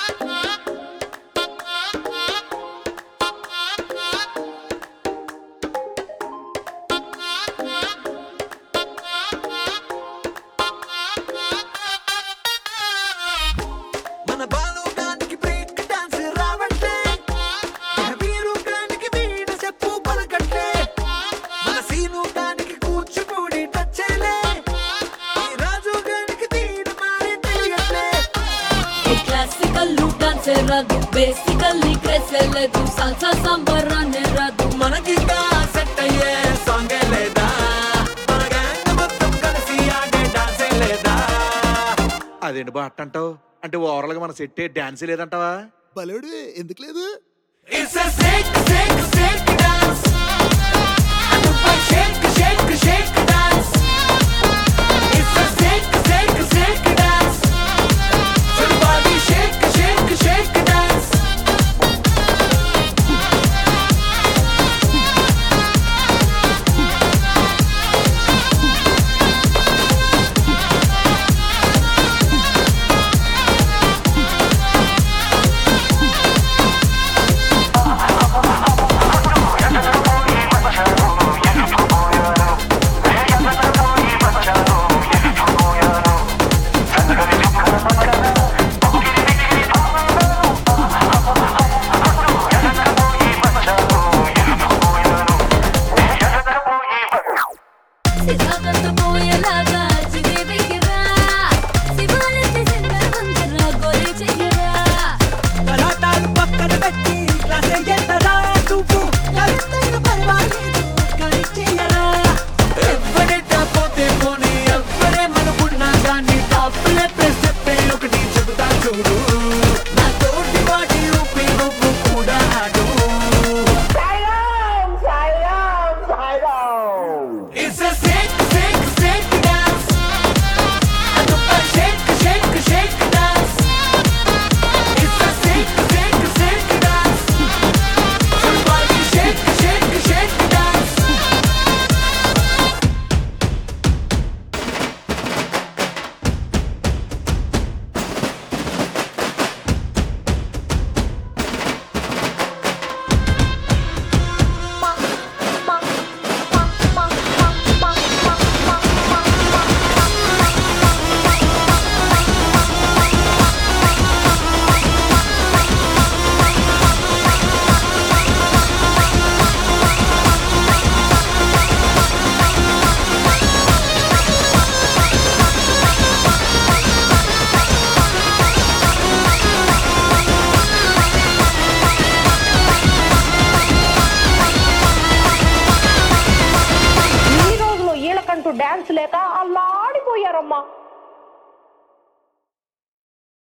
మన బాలోకానికి break dance రావట్లే వీరు కానికి వీణ చెప్పు పలకట్లే మన సీను కానికి కూచిపూడి టచ్చేలే ఈ రాజు గానికి తీరు మారి తెలియట్లే క్లాసికల్ డాన్స్ రాదు బేసికల్లీ క్రేసే లేదు సాల్సా సాంబార్ అనే రాదు మనకి సెట్ అయ్యే సాంగ్ లేదా మన గ్యాంగ్ మొత్తం కలిసి ఆడే డాన్సే లేదా అదేంటి బా అంటావు అంటే ఓవరాల్ గా మన సెట్ డాన్స్ లేదంటావా బలేడు ఎందుకు లేదు It's a shake, shake, shake dance. And if I shake, shake, shake dance. It's a shake, shake, shake dance. Somebody shake, shake, shake dance. సితాగంత పోయేలాగా జిగే వెగిరా శివాలెత్తి సింగర్ వందరా గోలి చెయ్యరా కలాటాలు పక్కన పెట్టి క్లాస్ అయ్యేద్దరా నువ్వు ఎంతైన పర్వాలేదు కానీ చెయ్యరా ఎవరెట్ట పోతే పోనీ ఎవరే మనకున్నా కానీ టాప్లే ప్రెస్ చెప్పే ఒకటి చెబుతా చూడు నా తోటి వాటి ఊపి నువ్వు కూడా ఆడు It's a shake, shake, shake dance. And if I shake, shake, shake dance. It's a shake, shake, shake dance. Somebody shake, shake, shake dance. ఈ రోజులో వీళ్ళకంటూ డాన్స్ లేక అల్లాడిపోయారమ్మా